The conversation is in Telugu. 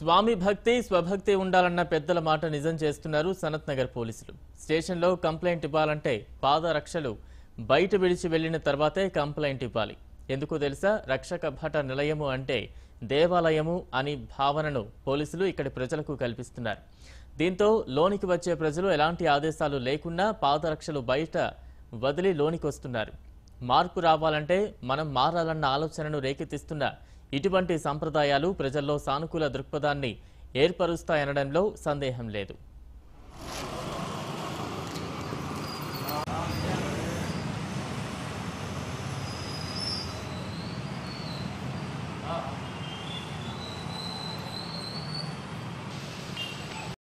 స్వామి భక్తి స్వభక్తి ఉండాలన్న పెద్దల మాట నిజం చేస్తున్నారు సనత్ నగర్ పోలీసులు స్టేషన్లో కంప్లైంట్ ఇవ్వాలంటే పాదరక్షలు బయట విడిచి వెళ్లిన తర్వాతే కంప్లైంట్ ఇవ్వాలి ఎందుకో తెలుసా రక్షక భట నిలయము అంటే దేవాలయము అని భావనను పోలీసులు ఇక్కడి ప్రజలకు కల్పిస్తున్నారు దీంతో లోనికి వచ్చే ప్రజలు ఎలాంటి ఆదేశాలు లేకున్నా పాదరక్షలు బయట వదిలి లోనికి వస్తున్నారు మార్పు రావాలంటే మనం మారాలన్న ఆలోచనను రేకెత్తిస్తున్న ఇటువంటి సంప్రదాయాలు ప్రజల్లో సానుకూల దృక్పథాన్ని ఏర్పరుస్తాయనడంలో సందేహం లేదు